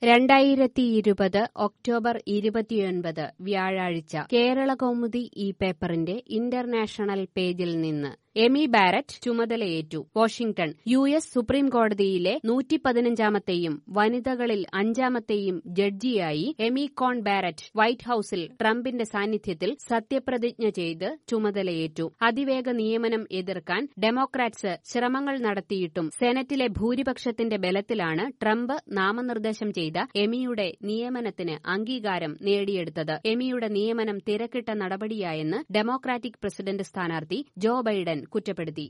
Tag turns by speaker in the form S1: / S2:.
S1: രണ്ടായിരത്തി ഇരുപത് ഒക്ടോബർ ഇരുപത്തിയൊൻപത് വ്യാഴാഴ്ച കേരള കൗമുദി ഈ പേപ്പറിന്റെ ഇന്റർനാഷണൽ പേജിൽ നിന്ന് എമി ബാരറ്റ് ചുമതലയേറ്റു വാഷിംഗ്ടൺ യു എസ് സുപ്രീം കോടതിയിലെ നൂറ്റി പതിനഞ്ചാമത്തെയും വനിതകളിൽ അഞ്ചാമത്തെയും ജഡ്ജിയായി എമി കോൺ ബാരറ്റ് വൈറ്റ് ഹൌസിൽ ട്രംപിന്റെ സാന്നിധ്യത്തിൽ സത്യപ്രതിജ്ഞ ചെയ്ത് ചുമതലയേറ്റു അതിവേഗ നിയമനം എതിർക്കാൻ ഡെമോക്രാറ്റ്സ് ശ്രമങ്ങൾ നടത്തിയിട്ടും സെനറ്റിലെ ഭൂരിപക്ഷത്തിന്റെ ബലത്തിലാണ് ട്രംപ് നാമനിർദ്ദേശം ചെയ്ത എമിയുടെ നിയമനത്തിന് അംഗീകാരം നേടിയെടുത്തത് എമിയുടെ നിയമനം തിരക്കിട്ട നടപടിയായെന്ന് ഡെമോക്രാറ്റിക് പ്രസിഡന്റ് സ്ഥാനാർത്ഥി ജോ ബൈഡൻ കുറ്റപ്പെടുത്തി